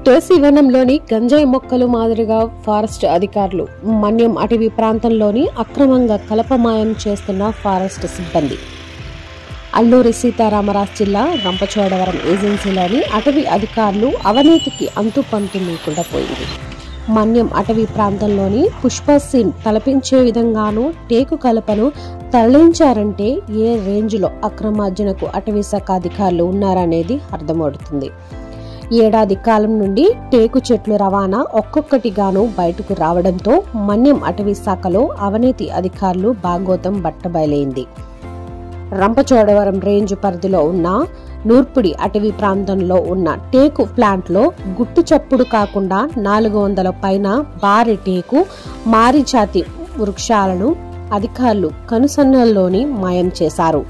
తులసి వనంలోని గంజాయి మొక్కలు మాదిరిగా ఫారెస్ట్ అధికారులు మన్యం అటవీ ప్రాంతంలోని అక్రమంగా కలపమాయం చేస్తున్న ఫారెస్ట్ సిబ్బంది అల్లూరి సీతారామరాజు జిల్లా రంపచోడవరం ఏజెన్సీలోని అటవీ అధికారులు అవినీతికి అంతుపంతు లేకుండా పోయింది మన్యం అటవీ ప్రాంతంలోని పుష్పసీన్ తలపించే విధంగాను టేకు కలపను తరలించారంటే ఏ రేంజ్లో అక్రమార్జనకు అటవీ శాఖ అధికారులు ఉన్నారనేది అర్థమవుతుంది ఏడాది కాలం నుండి టేకు చెట్లు రవాణా ఒక్కొక్కటిగాను బయటకు రావడంతో మన్యం అటవీ శాఖలో అవినీతి అధికారులు బాగోతం బట్టబయలైంది రంపచోడవరం రేంజ్ పరిధిలో ఉన్న నూర్పుడి అటవీ ప్రాంతంలో ఉన్న టేకు ప్లాంట్లో గుట్టు చప్పుడు కాకుండా నాలుగు వందల పైన భారీ టేకు మారిజాతి వృక్షాలను అధికారులు కనుసన్నల్లోని మాయం చేశారు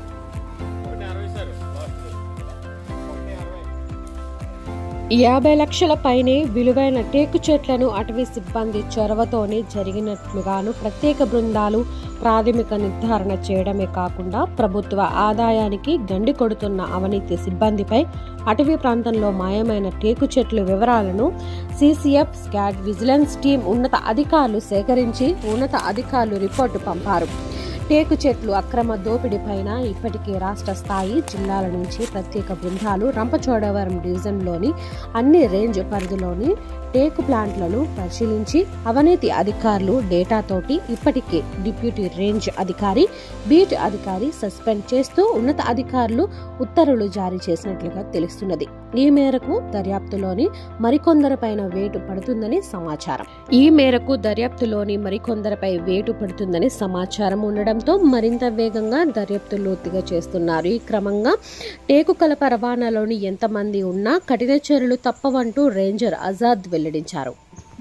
యాభై లక్షల పైనే విలువైన టేకు చెట్లను అటవీ సిబ్బంది చొరవతోనే జరిగినట్లుగాను ప్రత్యేక బృందాలు ప్రాథమిక నిర్ధారణ చేయడమే కాకుండా ప్రభుత్వ ఆదాయానికి గండి కొడుతున్న అవినీతి సిబ్బందిపై అటవీ ప్రాంతంలో మాయమైన టేకు చెట్ల వివరాలను సీసీఎఫ్ స్కాడ్ విజిలెన్స్ టీం ఉన్నత అధికారులు సేకరించి ఉన్నత అధికారులు రిపోర్టు పంపారు టేకు చెట్లు అక్రమ దోపిడీపైన ఇప్పటికే రాష్ట్ర స్థాయి జిల్లాల నుంచి ప్రత్యేక బృందాలు రంపచోడవరం డివిజన్లోని అన్ని రేంజ్ పరిధిలోని టేకు ప్లాంట్లను పరిశీలించి అవినీతి అధికారులు డేటాతోటి ఇప్పటికే డిప్యూటీ రేంజ్ అధికారి బీట్ అధికారి సస్పెండ్ చేస్తూ ఉన్నత అధికారులు ఉత్తర్వులు జారీ చేసినట్లుగా తెలుస్తున్నది ఈ మేరకు దర్యాప్తులోని మరికొందరిపైన వేటు పడుతుందని సమాచారం ఈ మేరకు దర్యాప్తులోని మరికొందరిపై వేటు పడుతుందని సమాచారం ఉండడంతో మరింత వేగంగా దర్యాప్తు లోతుగా చేస్తున్నారు ఈ క్రమంగా టేకు కలప రవాణాలోని ఎంతమంది ఉన్నా కఠిన చర్యలు తప్పవంటూ రేంజర్ ఆజాద్ వెల్లడించారు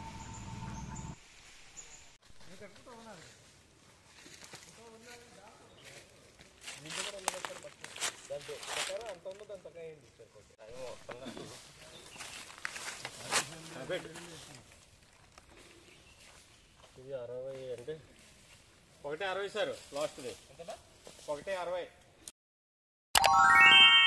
ఇది అరవై అంటే ఒకటి అరవై సార్ లాస్ట్ది ఒకటి అరవై